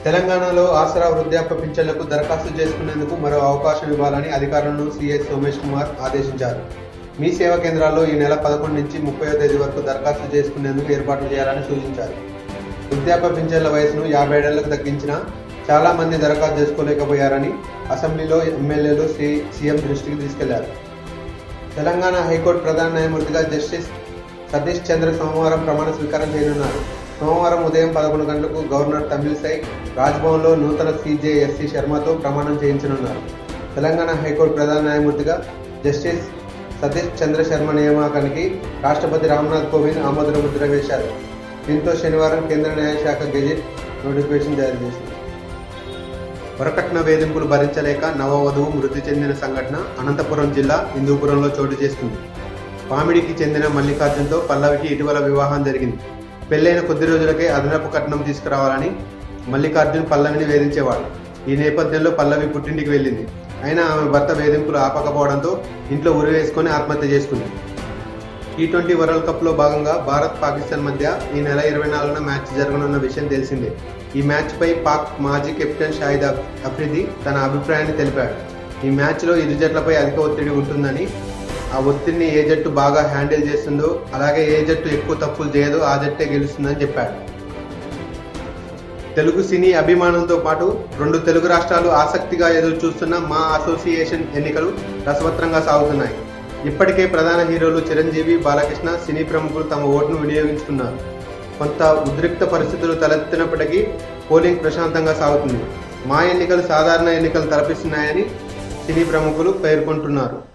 తెలంగాణలో ఆసరా వృద్ధాప్య పింఛన్లకు దరఖాస్తు చేసుకునేందుకు మరో అవకాశం ఇవ్వాలని అధికారులను సీఎస్ సోమేష్ కుమార్ ఆదేశించారు మీ సేవా కేంద్రాల్లో ఈ నెల పదకొండు నుంచి ముప్పయో తేదీ వరకు దరఖాస్తు చేసుకునేందుకు ఏర్పాట్లు చేయాలని సూచించారు వృద్ధాప్య పింఛన్ల వయసును యాభై ఏళ్లకు తగ్గించినా చాలా మంది దరఖాస్తు చేసుకోలేకపోయారని అసెంబ్లీలో ఎమ్మెల్యేలు సి సీఎం దృష్టికి తీసుకెళ్లారు తెలంగాణ హైకోర్టు ప్రధాన న్యాయమూర్తిగా జస్టిస్ సతీష్ చంద్ర సోమవారం ప్రమాణ స్వీకారం చేయనున్నారు సోమవారం ఉదయం పదకొండు గంటలకు గవర్నర్ తమిళిసై రాజ్భవన్లో నూతన సీజే ఎస్సీ శర్మతో ప్రమాణం చేయించనున్నారు తెలంగాణ హైకోర్టు ప్రధాన న్యాయమూర్తిగా జస్టిస్ సతీష్ చంద్ర శర్మ నియామకానికి రాష్ట్రపతి రామ్నాథ్ కోవింద్ ఆమోద ముద్ర వేశారు దీంతో శనివారం కేంద్ర న్యాయశాఖ గెజిట్ నోటిఫికేషన్ జారీ చేసింది వరకట్న వేధింపులు భరించలేక నవవధువు మృతి చెందిన సంఘటన అనంతపురం జిల్లా హిందూపురంలో చోటు చేసుకుంది పామిడికి చెందిన మల్లికార్జున్తో పల్లవికి ఇటీవల వివాహం జరిగింది పెళ్లైన కొద్ది రోజులకే అదనపు కట్నం తీసుకురావాలని మల్లికార్జున్ పల్లవిని వేధించేవాడు ఈ నేపథ్యంలో పల్లవి పుట్టింటికి వెళ్ళింది అయినా ఆమె భర్త వేధింపులు ఆపకపోవడంతో ఇంట్లో ఉరి వేసుకొని ఆత్మహత్య చేసుకుంది టీ ట్వంటీ వరల్డ్ కప్ లో భాగంగా భారత్ పాకిస్తాన్ మధ్య ఈ నెల ఇరవై నాలుగున మ్యాచ్ జరగనున్న విషయం తెలిసిందే ఈ మ్యాచ్ పై పాక్ మాజీ కెప్టెన్ షాహిద్ అఫ్- అఫ్రిది తన అభిప్రాయాన్ని తెలిపాడు ఈ మ్యాచ్ లో ఇరు జట్లపై అధిక ఒత్తిడి ఉంటుందని ఆ ఒత్తిడిని ఏ జట్టు బాగా హ్యాండిల్ చేస్తుందో అలాగే ఏ జట్టు ఎక్కువ తప్పులు చేయదో ఆ జట్టే గెలుస్తుందని చెప్పాడు తెలుగు సినీ అభిమానంతో పాటు రెండు తెలుగు రాష్ట్రాలు ఆసక్తిగా ఎదురు చూస్తున్న మా అసోసియేషన్ ఎన్నికలు రసవత్రంగా సాగుతున్నాయి ఇప్పటికే ప్రధాన హీరోలు చిరంజీవి బాలకృష్ణ సినీ ప్రముఖులు తమ ఓటును వినియోగించుకున్నారు కొంత ఉద్రిక్త పరిస్థితులు తలెత్తినప్పటికీ పోలింగ్ ప్రశాంతంగా సాగుతుంది మా ఎన్నికలు సాధారణ ఎన్నికలు తలపిస్తున్నాయని సినీ ప్రముఖులు పేర్కొంటున్నారు